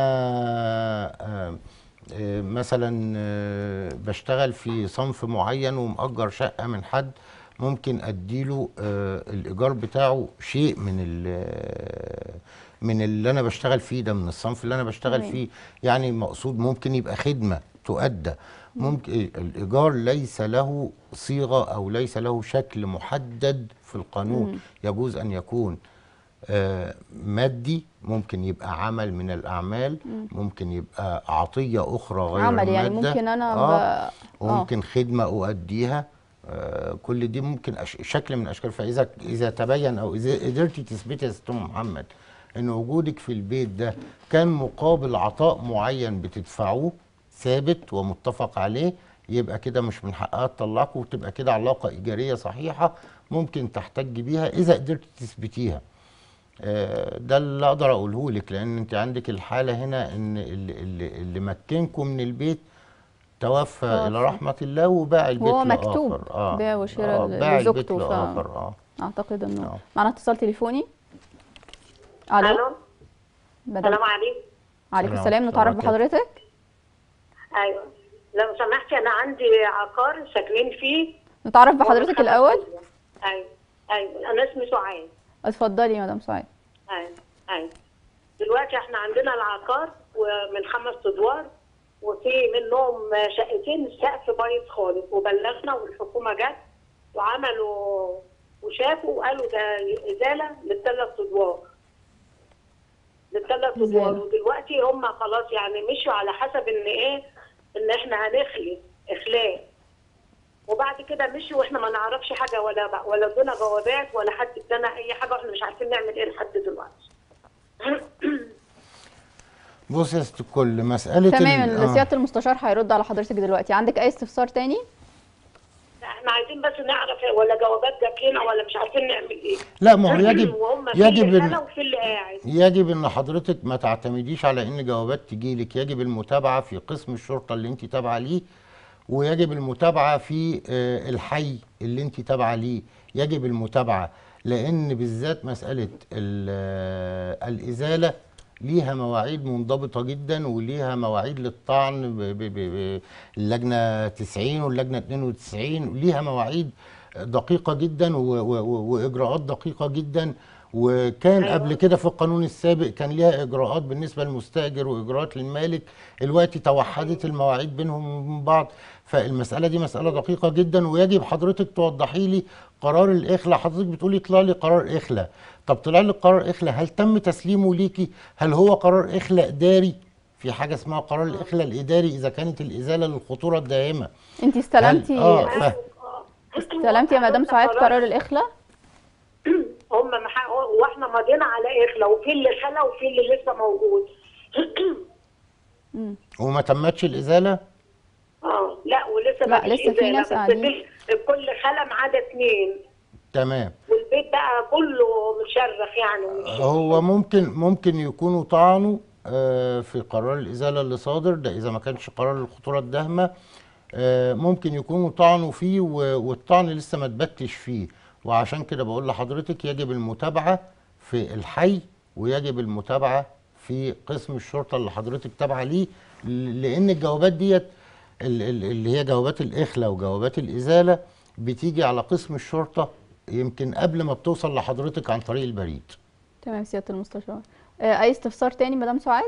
آه آه مثلا آه بشتغل في صنف معين ومأجر شقة من حد ممكن اديله آه الايجار بتاعه شيء من ال- من اللي انا بشتغل فيه ده من الصنف اللي انا بشتغل تمام. فيه يعني مقصود ممكن يبقى خدمة تؤدى ممكن الايجار ليس له صيغة او ليس له شكل محدد في القانون يجوز ان يكون آه، مادي ممكن يبقى عمل من الأعمال ممكن يبقى عطية أخرى غير عمل يعني المادة ممكن أنا ب- آه. آه. وممكن خدمة أؤديها آه، كل دي ممكن أش... شكل من أشكال فإذا إذا تبين أو إذا قدرتي تثبتي يا ست أم محمد إن وجودك في البيت ده كان مقابل عطاء معين بتدفعوه ثابت ومتفق عليه يبقى كده مش من حقها تطلعكم وتبقى كده علاقة إيجارية صحيحة ممكن تحتج بيها إذا قدرتي تثبتيها آه، ده اللي اقدر اقوله لك لان انت عندك الحاله هنا ان اللي, اللي, اللي مكنكم من البيت توفى توفى. الى رحمه الله وباع البيت هو لآخر. مكتوب اه بيع وشراء آه باع البيت لزوجته ف- لاخر اه اعتقد انه آه. معنا اتصال تليفوني الو الو مدام السلام عليكم عليكم السلام السلام نتعرف ورحمة الله بحضرتك ايوه لو سمحتي انا عندي عقار ساكنين فيه نتعرف بحضرتك الاول ايوه ايوه انا اسمي سعاد اتفضلي يا مدام سعاد ايوه ايوه دلوقتي احنا عندنا العقار ومن خمس ادوار وفي منهم شقتين السقف بايظ خالص وبلغنا والحكومه جت وعملوا وشافوا وقالوا ده ازاله للثلاث ادوار للثلاث ادوار إزالة. ودلوقتي هم خلاص يعني مشوا على حسب ان ايه ان احنا هنخلي اخلاء وبعد كده مشوا واحنا ما نعرفش حاجه ولا ولا ادونا جوابات ولا حد ادانا اي حاجه واحنا مش عارفين نعمل ايه لحد دلوقتي بص يا ست الكل مساله تمام ال- آه. سياده المستشار هيرد على حضرتك دلوقتي عندك اي استفسار تاني احنا عايزين بس نعرف ولا جوابات جات لنا ولا مش عارفين نعمل ايه لا ما هو يجب وهم في يجب اللي ان خلى وفي اللي قاعد يجب ان حضرتك ما تعتمديش على ان جوابات تجيلك يجب المتابعه في قسم الشرطه اللي انت تابعه ليه ويجب المتابعه في آه، الحي اللي انت تابعه ليه يجب المتابعه لان بالذات مساله ال- آه، الازاله ليها مواعيد منضبطه جدا وليها مواعيد للطعن ب- ب- ب- ب- اللجنه 90 واللجنه 92 ليها مواعيد دقيقه جدا و- و- و- واجراءات دقيقه جدا وكان أيوة. قبل كده في القانون السابق كان ليها اجراءات بالنسبه للمستاجر واجراءات للمالك الوقت توحدت المواعيد بينهم وبين بعض فالمساله دي مساله دقيقه جدا ويجب حضرتك توضحي لي قرار الاخلاء حضرتك بتقولي طلع لي قرار اخلاء طب طلع لي قرار اخلاء هل تم تسليمه ليكي هل هو قرار اخلاء اداري في حاجه اسمها قرار الاخلاء الاداري اذا كانت الازاله للخطوره الدائمه انت استلمتي اه ف... استلمتي يا مدام سعاد قرار الاخلاء هم مح... واحنا ماضيين على اخلة وفي اللي خلى وفي اللي لسه موجود وما تمتش الازاله اه لا ولسه لا، ما فيش لسه في إزالة، ناس بس قاعدين. في- كل خلى ما عدا اثنين تمام والبيت بقى كله مشرخ يعني ومش هو ممكن ممكن يكونوا طعنوا آه، في قرار الإزالة اللي صادر ده إذا ما كانش قرار الخطورة الداهمة آه، ممكن يكونوا طعنوا فيه و- والطعن لسه ما اتبتش فيه وعشان كده بقول لحضرتك يجب المتابعة في الحي ويجب المتابعة في قسم الشرطة اللي حضرتك تابعة ليه ل- لأن الجوابات ديت ال- ال- اللي هي جوابات الإخلة وجوابات الإزالة بتيجي على قسم الشرطة يمكن قبل ما بتوصل لحضرتك عن طريق البريد تمام سياده المستشار آه، اي استفسار تاني مدام سعاد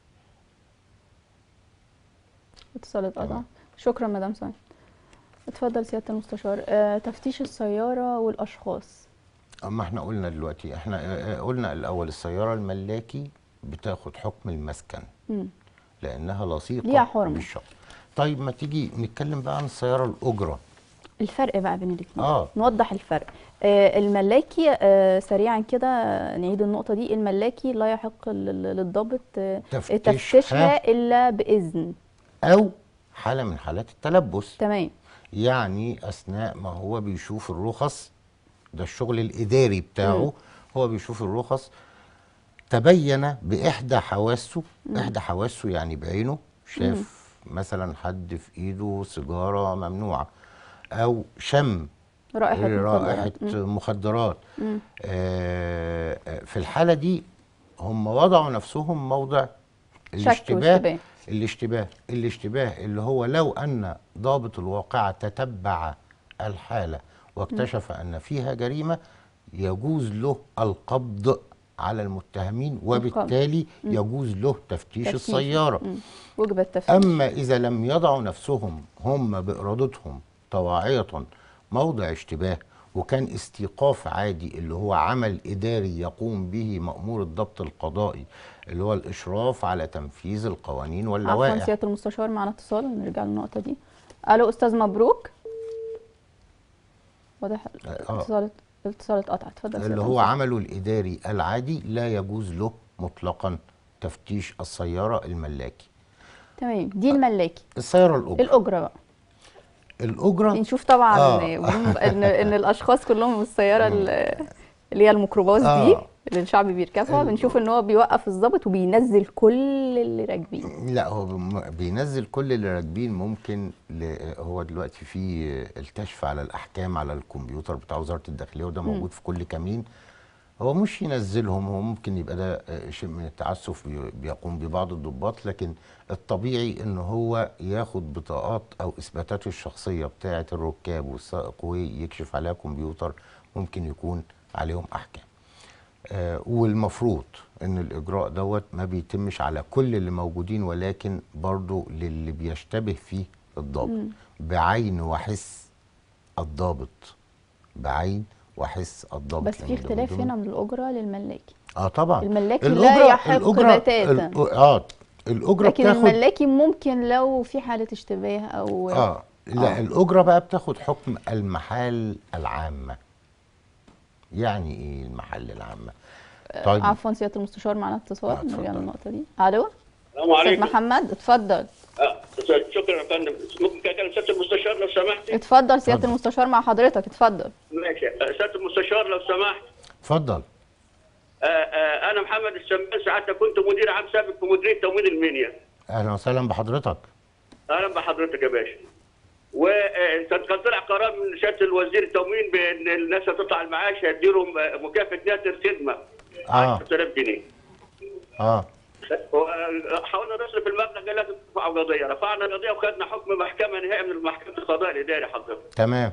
اتصال اتقطع تمام. شكرا مدام سعاد اتفضل سياده المستشار آه، تفتيش السياره والاشخاص اما احنا قلنا دلوقتي احنا اه، اه، قلنا الاول السياره الملاكي بتاخد حكم المسكن مم. لانها لصيقه ليها حرمة. بالشخص طيب ما تيجي نتكلم بقى عن السياره الاجره الفرق بقى بين الاثنين آه. نوضح الفرق آه، الملاكي آه، سريعا كده آه، نعيد النقطة دي الملاكي لا يحق لل- للضابط آه، تفتيشها. تفتيشها إلا بإذن او حاله من حالات التلبس تمام يعني اثناء ما هو بيشوف الرخص ده الشغل الاداري بتاعه هو بيشوف الرخص تبين باحدى حواسه احدى حواسه يعني بعينه شاف مثلا حد في ايده سيجاره ممنوعه او شم رائحة رائحه مخدرات. مم. مخدرات آه آه، في الحاله دي هم وضعوا نفسهم موضع الاشتباه واشتباه. الاشتباه الاشتباه اللي هو لو ان ضابط الواقعة تتبع الحالة واكتشف ان فيها جريمة يجوز له القبض على المتهمين وبالتالي يجوز له تفتيش تفتيش. السيارة مم. وجب التفتيش أما إذا لم يضعوا نفسهم هم بإرادتهم طواعية موضع اشتباه وكان استيقاف عادي اللي هو عمل إداري يقوم به مأمور الضبط القضائي اللي هو الإشراف على تنفيذ القوانين عفوا واللوائح سيادة المستشار معنا اتصال نرجع للنقطة دي ألو أستاذ مبروك واضح آه. اتصال الاتصال اتقطع اتفضل اللي سيادة هو المستشار. عمله الإداري العادي لا يجوز له مطلقا تفتيش السيارة الملاكي تمام دي الملاكي السيارة الأجرة الأجرة بقى الأجرة نشوف طبعا آه. بدون- ان ان الاشخاص كلهم بالسياره ال- اللي هي الميكروباص دي آه اللي الشعب بيركبها ال- بنشوف ان هو بيوقف الضابط وبينزل كل اللي راكبين لا هو بم- بينزل كل اللي راكبين ممكن ل... هو دلوقتي في الكشف على الاحكام على الكمبيوتر بتاع وزاره الداخليه وده موجود في كل كمين هو مش ينزلهم هو ممكن يبقى ده آه، شيء من التعسف بي- بيقوم ببعض الضباط لكن الطبيعي ان هو ياخد بطاقات او اثباتاته الشخصيه بتاعه الركاب والسائق ويكشف عليها كمبيوتر ممكن يكون عليهم احكام آه، والمفروض ان الاجراء دوت ما بيتمش على كل اللي موجودين ولكن برضو للي بيشتبه فيه الضابط بعين وحس الضابط بعين وحس الضابط بس لأن في ده اختلاف من ضمن- هنا من الاجره للملاكي اه طبعا الملاكي لا الأجرة يحق الأجرة بتاتا. الأ- اه الاجره لكن بتاخد الملاكي ممكن لو في حاله اشتباه او اه لا آه. الاجره بقى بتاخد حكم المحال العامه يعني ايه المحل العامه طيب عفوا سياده المستشار معانا اتصال آه، اتفضل. نرجع للنقطه دي الو السلام استاذ عليكم محمد اتفضل آه، شكرا يا فندم ممكن اكلم سياده المستشار لو سمحتي اتفضل سياده اتفضل. المستشار مع حضرتك اتفضل ماشي آه، سياده المستشار لو سمحت اتفضل آه، آه، انا محمد السمان ساعتها كنت مدير عام سابق في مديريه تموين المنيا اهلا وسهلا بحضرتك اهلا بحضرتك يا باشا وكان طلع قرار من سياده الوزير التموين بان الناس هتطلع المعاش هيديلهم آه، مكافاه ناتر خدمه اه 10000 جنيه اه حاولنا نصرف المبلغ قال لازم ترفعوا قضيه رفعنا قضيه وخدنا حكم محكمه نهائي من محكمه القضاء الاداري حضرتك تمام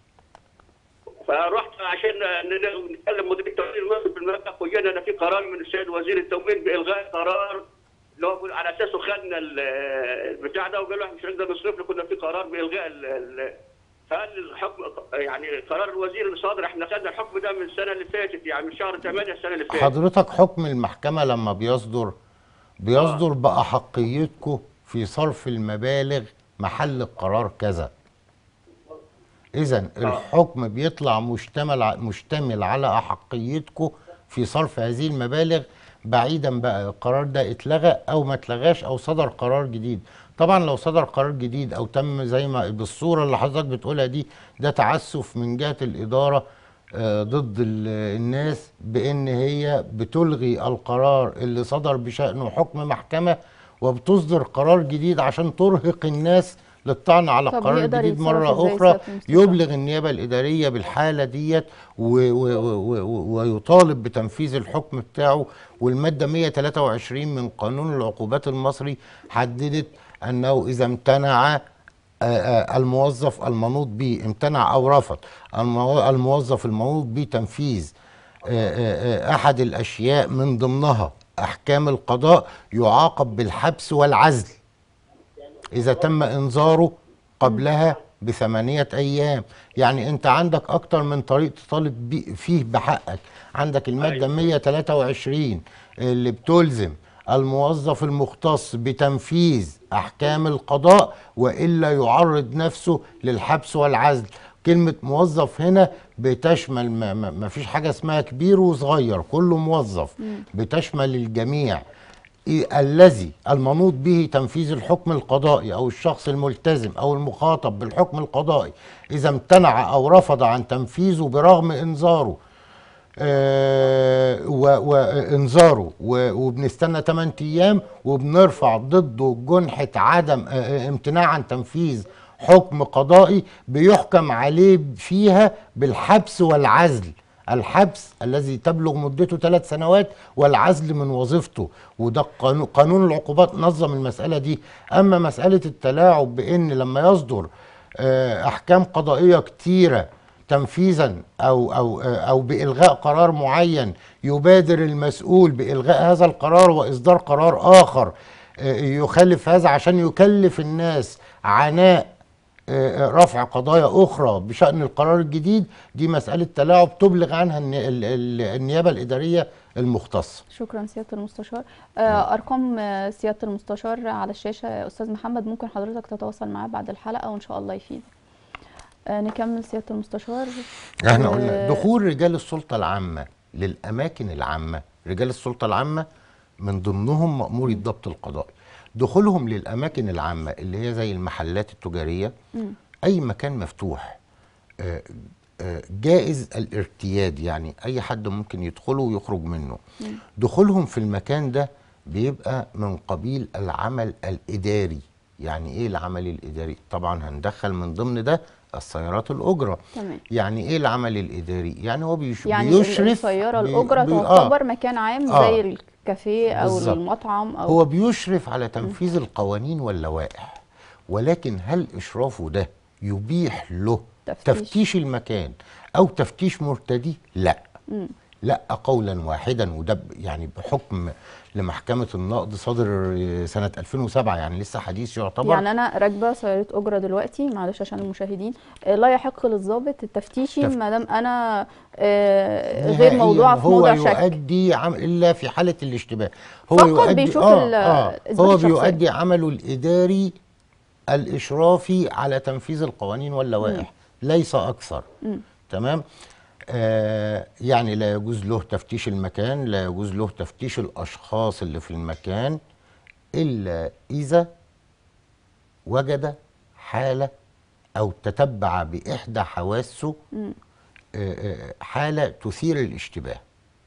فرحت عشان ن- نتكلم مدير التموين المصري في المبلغ وجينا انا في قرار من السيد وزير التموين بالغاء قرار اللي هو على اساسه خدنا ال- البتاع ده وقال له احنا مش هنقدر نصرف له كنا في قرار بالغاء ال- ال- فقال الحكم يعني قرار الوزير اللي صادر احنا خدنا الحكم ده من السنه اللي فاتت يعني من شهر 8 السنه اللي فاتت حضرتك حكم المحكمة لما بيصدر بيصدر بأحقيتكم في صرف المبالغ محل القرار كذا إذا الحكم بيطلع مشتمل ع- مشتمل على أحقيتكم في صرف هذه المبالغ بعيدا بقى القرار ده اتلغى أو ما اتلغاش أو صدر قرار جديد طبعا لو صدر قرار جديد أو تم زي ما بالصورة اللي حضرتك بتقولها دي ده تعسف من جهة الإدارة آه، ضد ال- الناس بان هي بتلغي القرار اللي صدر بشأنه حكم محكمة وبتصدر قرار جديد عشان ترهق الناس للطعن على طب القرار يقدر الجديد يتصرف مرة إزاي أخرى سيادة المستشار؟ يبلغ النيابة الإدارية بالحالة ديت و- و- و- و- ويطالب بتنفيذ الحكم بتاعه والمادة 123 من قانون العقوبات المصري حددت أنه إذا امتنع آه، آه، الموظف المنوط به امتنع او رفض المو- الموظف المنوط به تنفيذ آه، آه، آه، احد الاشياء من ضمنها احكام القضاء يعاقب بالحبس والعزل اذا تم انذاره قبلها بثمانية ايام يعني انت عندك اكتر من طريق تطالب بي- فيه بحقك عندك المادة 123 اللي بتلزم الموظف المختص بتنفيذ احكام القضاء والا يعرض نفسه للحبس والعزل كلمة موظف هنا بتشمل ما, ما ما فيش حاجة اسمها كبير وصغير كله موظف بتشمل الجميع إيه الذي المنوط به تنفيذ الحكم القضائي او الشخص الملتزم او المخاطب بالحكم القضائي اذا امتنع او رفض عن تنفيذه برغم انذاره آه، و- وانذاره و- وبنستنى 8 ايام وبنرفع ضده جنحه عدم آه، آه، امتناع عن تنفيذ حكم قضائي بيحكم عليه فيها بالحبس والعزل الحبس الذي تبلغ مدته ثلاث سنوات والعزل من وظيفته وده قانون, قانون العقوبات نظم المسألة دي أما مسألة التلاعب بأن لما يصدر آه، أحكام قضائية كتيرة تنفيذا او او او بالغاء قرار معين يبادر المسؤول بالغاء هذا القرار واصدار قرار اخر آه، يخالف هذا عشان يكلف الناس عناء آه، رفع قضايا اخرى بشان القرار الجديد دي مساله تلاعب تبلغ عنها الني- ال- ال- النيابه الاداريه المختصه شكرا سياده المستشار آه، ارقام آه، سياده المستشار على الشاشه يا استاذ محمد ممكن حضرتك تتواصل معاه بعد الحلقه وان شاء الله يفيد آه، نكمل سياده المستشار احنا آه، قلنا دخول رجال السلطه العامه للاماكن العامه رجال السلطه العامه من ضمنهم مأمور الضبط القضائي دخولهم للاماكن العامه اللي هي زي المحلات التجاريه اي مكان مفتوح آه، آه، جائز الارتياد يعني اي حد ممكن يدخله ويخرج منه دخولهم في المكان ده بيبقى من قبيل العمل الاداري يعني ايه العمل الاداري طبعا هندخل من ضمن ده السيارات الاجره تمام. يعني ايه العمل الاداري يعني هو بيش يعني بيشرف السياره بي- الاجره بي- آه. تعتبر مكان عام آه. زي الكافيه او بالظبط. المطعم او هو بيشرف على تنفيذ القوانين واللوائح ولكن هل اشرافه ده يبيح له تفتيش. تفتيش المكان او تفتيش مرتدي لا لا قولا واحدا وده ب- يعني بحكم لمحكمه النقض صادر سنه 2007 يعني لسه حديث يعتبر يعني انا راكبه سياره اجره دلوقتي معلش عشان المشاهدين آه، لا يحق للضابط التفتيشي تف- ما دام انا آه، غير نهائياً موضوعه في هو موضع شك يؤدي عم الا في حاله الاشتباه هو فقط يؤدي بيشوف آه ال- آه إثبات هو الشخصية. بيؤدي عمله الاداري الاشرافي على تنفيذ القوانين واللوائح ليس اكثر تمام آه يعني لا يجوز له تفتيش المكان لا يجوز له تفتيش الاشخاص اللي في المكان الا اذا وجد حاله او تتبع باحدى حواسه آه، آه، حاله تثير الاشتباه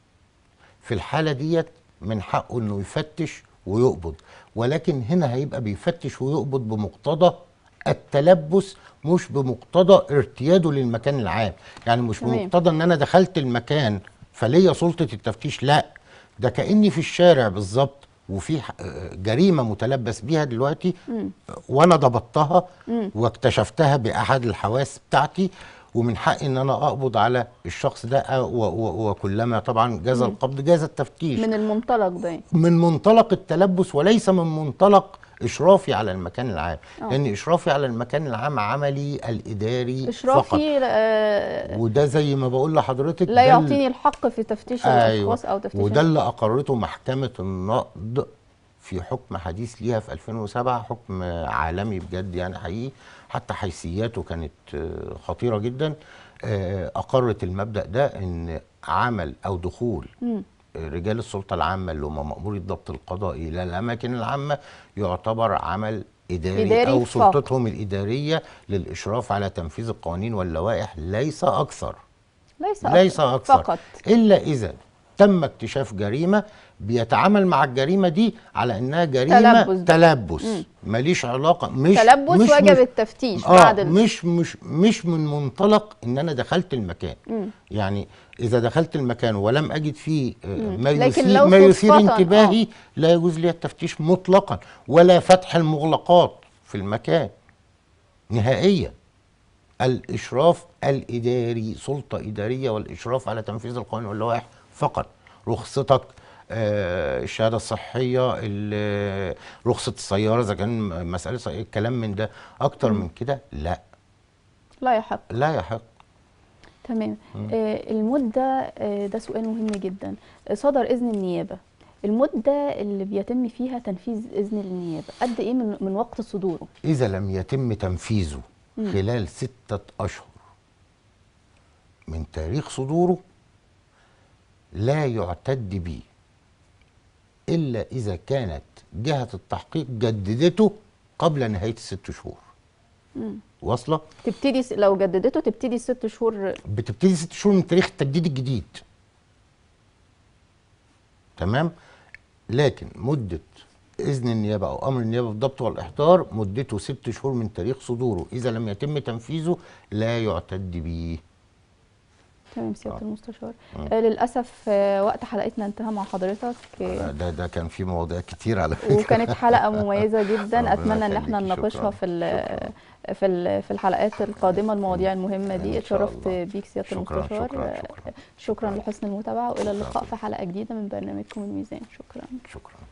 في الحاله ديت من حقه انه يفتش ويقبض ولكن هنا هيبقى بيفتش ويقبض بمقتضى التلبس مش بمقتضى ارتياده للمكان العام يعني مش تمام. بمقتضى ان انا دخلت المكان فليا سلطه التفتيش لا ده كاني في الشارع بالظبط وفي ح- آه، جريمه متلبس بيها دلوقتي وانا ضبطتها واكتشفتها باحد الحواس بتاعتي ومن حقي ان انا اقبض على الشخص ده آه، و- و- وكلما طبعا جاز القبض جاز التفتيش من المنطلق ده من منطلق التلبس وليس من منطلق اشرافي على المكان العام آه. لان اشرافي على المكان العام عملي الاداري فقط اشرافي آه، وده زي ما بقول لحضرتك لا ده ال- يعطيني الحق في تفتيش الاشخاص او تفتيش وده اللي اقرته محكمه النقض في حكم حديث ليها في 2007 حكم عالمي بجد يعني حقيقي حتى حيثياته كانت آه، خطيره جدا آه، اقرت المبدا ده ان عمل او دخول آه، رجال السلطه العامه اللي هم مامور الضبط القضائي الى الاماكن العامه يعتبر عمل إداري, إداري أو فقط. سلطتهم الإدارية للإشراف على تنفيذ القوانين واللوائح ليس أكثر ليس ليس أكثر فقط إلا إذا تم اكتشاف جريمة بيتعامل مع الجريمة دي على إنها جريمة تلبس. تلبس ماليش علاقة مش تلبس مش وجب مش التفتيش آه بعد ال- مش مش مش من منطلق إن أنا دخلت المكان يعني إذا دخلت المكان ولم أجد فيه آه، ما لكن يثير لو ما يثير صدفة، انتباهي لا يجوز لي التفتيش مطلقا ولا فتح المغلقات في المكان نهائيا الإشراف الإداري سلطة إدارية والإشراف على تنفيذ القوانين واللوائح فقط رخصتك آه، الشهادة الصحية ال- رخصة السيارة إذا كان مسألة ص- الكلام من ده أكتر من كده لا لا يحق لا يحق تمام آه المدة آه ده سؤال مهم جدا آه، صدر إذن النيابة المدة اللي بيتم فيها تنفيذ إذن النيابة قد إيه من, من وقت صدوره إذا لم يتم تنفيذه خلال ستة أشهر من تاريخ صدوره لا يعتد به إلا إذا كانت جهة التحقيق جددته قبل نهاية الست شهور واصلة؟ تبتدي س- لو جددته تبتدي ست شهور بتبتدي ست شهور من تاريخ التجديد الجديد تمام لكن مدة إذن النيابة أو أمر النيابة بالضبط والإحضار مدته ست شهور من تاريخ صدوره إذا لم يتم تنفيذه لا يعتد به تمام سيادة المستشار آه للأسف آه وقت حلقتنا انتهى مع حضرتك آه ده ده كان في مواضيع كتير على فكرة وكانت حلقة مميزة جدا ربنا أتمنى إن احنا يخليكي. نناقشها شكراً. في ال- في ال- في الحلقات القادمة المواضيع المهمة دي إن شاء اتشرفت الله. بيك سيادة شكراً، المستشار شكراً، آه، شكراً. شكرا لحسن المتابعة وإلى اللقاء في حلقة جديدة من برنامجكم الميزان شكرا شكرا